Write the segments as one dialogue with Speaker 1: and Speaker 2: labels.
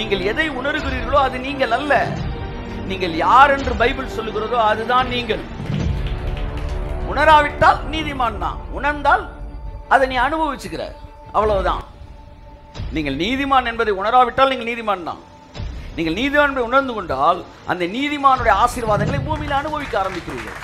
Speaker 1: நீங்கள் எதை உணர்கிறீர்களோ அது நீங்கள் அல்ல நீங்கள் யார் என்று பைபிள் சொல்லுகிறதோ அதுதான் நீங்கள் உணராவிட்டால் நீதிமான் தான் உணர்ந்தால் அதை நீ அனுபவிச்சுக்கிற அவ்வளவுதான் நீங்கள் நீதிமான் என்பதை உணராவிட்டால் நீங்கள் நீதிமான் தான் நீங்கள் நீதிமான் என்பதை உணர்ந்து கொண்டால் அந்த நீதிமானுடைய ஆசீர்வாதங்களை பூமியில் அனுபவிக்க ஆரம்பிக்கிறீர்கள்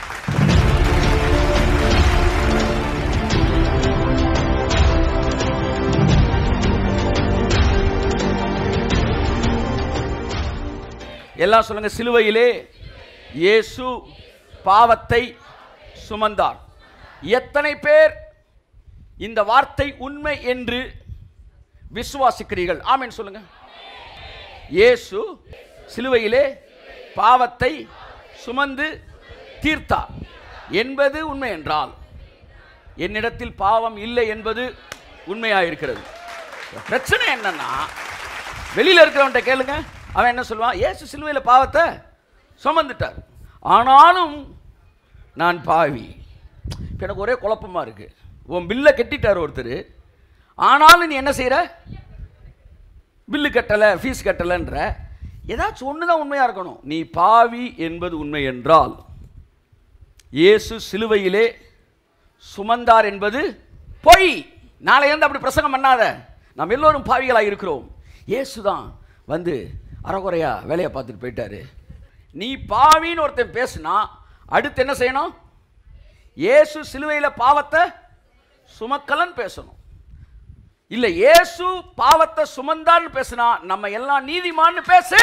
Speaker 1: எல்லாம் சொல்லுங்க சிலுவையிலே இயேசு பாவத்தை சுமந்தார் எத்தனை பேர் இந்த வார்த்தை உண்மை என்று விசுவாசிக்கிறீர்கள் ஆமென் சொல்லுங்க இயேசு சிலுவையிலே பாவத்தை சுமந்து தீர்த்தார் என்பது உண்மை என்றால் என்னிடத்தில் பாவம் இல்லை என்பது உண்மையாயிருக்கிறது பிரச்சனை என்னன்னா வெளியில இருக்கிறவன்ட்ட கேளுங்க அவன் என்ன சொல்லுவான் இயேசு சிலுவையில் பாவத்தை சுமந்துட்டார் ஆனாலும் நான் பாவி இப்ப எனக்கு ஒரே குழப்பமா இருக்கு உன் பில்லை கட்டிட்டார் ஒருத்தர் ஆனாலும் நீ என்ன செய்யற பில்லு கட்டலை ஃபீஸ் கட்டலைன்ற ஏதாச்சும் ஒன்று தான் உண்மையாக இருக்கணும் நீ பாவி என்பது உண்மை என்றால் இயேசு சிலுவையிலே சுமந்தார் என்பது பொய் நாளை இருந்து அப்படி பிரசங்கம் பண்ணாத நாம் எல்லோரும் பாவிகளாக இருக்கிறோம் இயேசு தான் வந்து அறகுறையா வேலையை பார்த்துட்டு போயிட்டாரு நீ பாவின்னு ஒருத்தன் பேசுனா அடுத்து என்ன செய்யணும் இயேசு சிலுவையில் பாவத்தை சுமக்கலன்னு பேசணும் இல்ல இயேசு பாவத்தை சுமந்தான்னு பேசினா நம்ம எல்லாம் நீதிமான்னு பேசு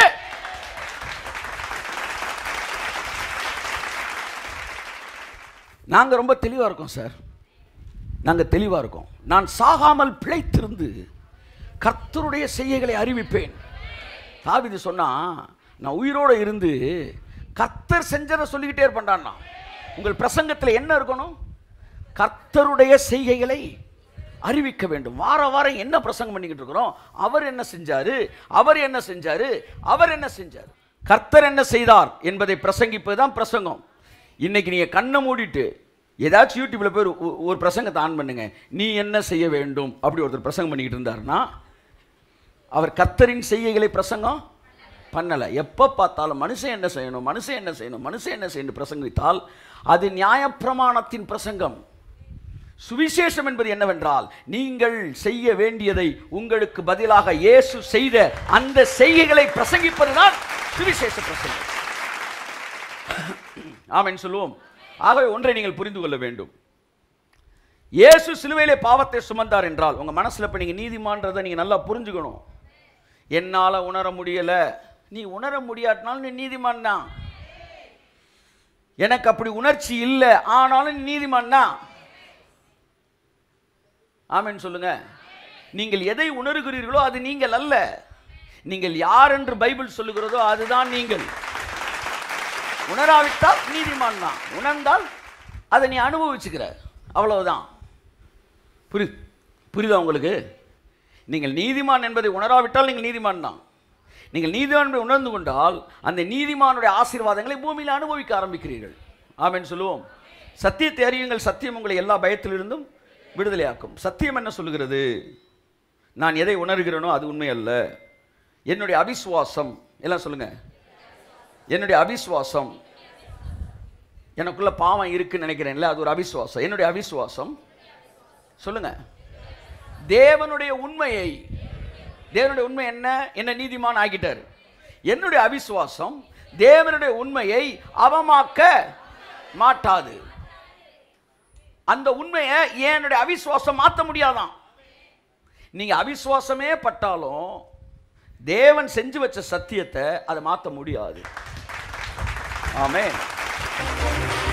Speaker 1: நாங்க ரொம்ப தெளிவா இருக்கோம் சார் நாங்க தெளிவா இருக்கோம் நான் சாகாமல் பிழைத்திருந்து கர்த்தருடைய செய்கைகளை அறிவிப்பேன் தாவிது சொன்னா நான் உயிரோட இருந்து கர்த்தர் செஞ்சதை சொல்லிக்கிட்டே இருப்பேன்டான்னா உங்கள் பிரசங்கத்தில் என்ன இருக்கணும் கர்த்தருடைய செய்கைகளை அறிவிக்க வேண்டும் வார வாரம் என்ன பிரசங்கம் பண்ணிக்கிட்டு இருக்கிறோம் அவர் என்ன செஞ்சாரு அவர் என்ன செஞ்சாரு அவர் என்ன செஞ்சார் கர்த்தர் என்ன செய்தார் என்பதை பிரசங்கிப்பது தான் பிரசங்கம் இன்னைக்கு நீங்க கண்ணை மூடிட்டு ஏதாச்சும் யூடியூப்ல போய் ஒரு- ஒரு பிரசங்கத்தை ஆன் பண்ணுங்க நீ என்ன செய்ய வேண்டும் அப்படி ஒருத்தர் பிரசங்கம் பண்ணிக்கிட்டு இருந்தாருன்னா அவர் கர்த்தரின் செய்கைகளை பிரசங்கம் பண்ணலை எப்போ பார்த்தாலும் மனுஷன் என்ன செய்யணும் மனுஷன் என்ன செய்யணும் மனுஷன் என்ன செய்யணும் பிரசங்கித்தால் அது நியாயப்பிரமாணத்தின் பிரசங்கம் சுவிசேஷம் என்பது என்னவென்றால் நீங்கள் செய்ய வேண்டியதை உங்களுக்கு பதிலாக இயேசு செய்த அந்த செய்கைகளை பிரசங்கிப்பதுதான் சுவிசேஷ பிரசங்கம் ஆமென் சொல்லுவோம் ஆகவே ஒன்றை நீங்கள் புரிந்து கொள்ள வேண்டும் இயேசு சிலுவையிலே பாவத்தை சுமந்தார் என்றால் உங்க மனசுல இப்ப நீங்க நீதிமான்றதை நீங்க நல்லா புரிஞ்சுக்கணும் என்னால உணர முடியல நீ உணர முடியாட்டினாலும் நீ நீதிமான் தான் எனக்கு அப்படி உணர்ச்சி இல்லை ஆனாலும் நீ நீதிமான் தான் ஆமென் சொல்லுங்க நீங்கள் எதை உணர்கிறீர்களோ அது நீங்கள் அல்ல நீங்கள் யார் என்று பைபிள் சொல்லுகிறதோ அதுதான் நீங்கள் உணராவிட்டால் நீதிமான் தான் உணர்ந்தால் அதை நீ அனுபவிச்சுக்கிற அவ்வளவுதான் புரி புரியுதா உங்களுக்கு நீங்கள் நீதிமான் என்பதை உணராவிட்டால் நீங்கள் நீதிமான் தான் நீங்கள் நீதிமான் என்பதை உணர்ந்து கொண்டால் அந்த நீதிமானுடைய ஆசீர்வாதங்களை பூமியில் அனுபவிக்க ஆரம்பிக்கிறீர்கள் ஆமென் சொல்லுவோம் சத்தியத்தை அறியுங்கள் சத்தியம் உங்களை எல்லா பயத்திலிருந்தும் விடுதலையாக்கும் சத்தியம் என்ன சொல்லுகிறது நான் எதை உணர்கிறேனோ அது உண்மை அல்ல என்னுடைய அவிசுவாசம் எல்லாம் சொல்லுங்க என்னுடைய அவிசுவாசம் எனக்குள்ள பாவம் இருக்குன்னு நினைக்கிறேன்ல அது ஒரு அவிசுவாசம் என்னுடைய அவிசுவாசம் சொல்லுங்க தேவனுடைய உண்மையை தேவனுடைய உண்மை என்ன என்ன நீதிமான் ஆக்கிட்டார் என்னுடைய அவிசுவாசம் தேவனுடைய உண்மையை அவமாக்க மாட்டாது அந்த உண்மையை என்னுடைய அவிசுவாசம் மாற்ற முடியாதான் நீங்க அவிசுவாசமே பட்டாலும் தேவன் செஞ்சு வச்ச சத்தியத்தை அதை மாற்ற முடியாது ஆமென்